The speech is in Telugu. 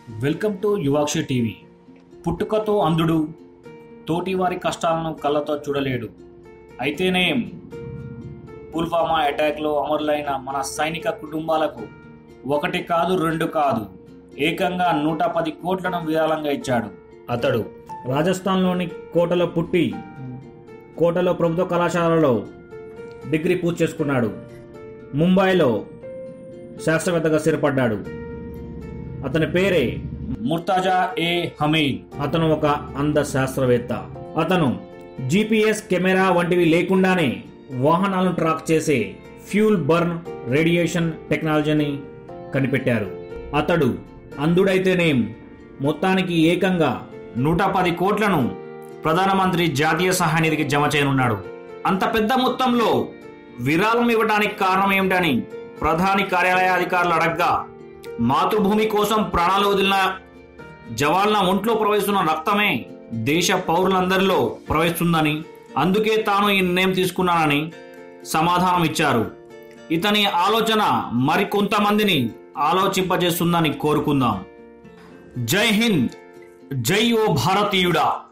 వెల్కమ్ టు యువాక్షి టీవీ పుట్టుకతో అంధుడు తోటివారి కష్టాలను కళ్ళతో చూడలేడు అయితేనేం పుల్వామా అటాక్లో అమరులైన మన సైనిక కుటుంబాలకు ఒకటి కాదు రెండు కాదు ఏకంగా నూట పది కోట్లను విరాళంగా ఇచ్చాడు అతడు రాజస్థాన్లోని కోటలో పుట్టి కోటలో ప్రభుత్వ కళాశాలలో డిగ్రీ పూర్తి చేసుకున్నాడు ముంబైలో శాస్త్రవేత్తగా స్థిరపడ్డాడు అతని పేరే ముర్తాజా ఏ హమీద్ అతను ఒక అంధ శాస్త్రవేత్త అతను జీపీఎస్ కెమెరా వంటివి లేకుండానే వాహనాలను ట్రాక్ చేసే ఫ్యూల్ బర్న్ రేడియేషన్ టెక్నాలజీని కనిపెట్టారు అతడు అంధుడైతేనేం మొత్తానికి ఏకంగా నూట పది కోట్లను ప్రధానమంత్రి జాతీయ సహాయ నిధికి జమ చేయనున్నాడు అంత పెద్ద మొత్తంలో విరాళం ఇవ్వడానికి కారణం ఏమిటని ప్రధాని కార్యాలయ అధికారులు అడగ్గా మాతృభూమి కోసం ప్రాణాలు వదిలిన జవాన్ల ఒంట్లో ప్రవహిస్తున్న రక్తమే దేశ పౌరులందరిలో ప్రవహిస్తుందని అందుకే తాను ఈ నిర్ణయం తీసుకున్నానని సమాధానం ఇచ్చారు ఇతని ఆలోచన మరికొంతమందిని ఆలోచింపజేస్తుందని కోరుకుందాం జై హింద్ జై ఓ భారతీయుడా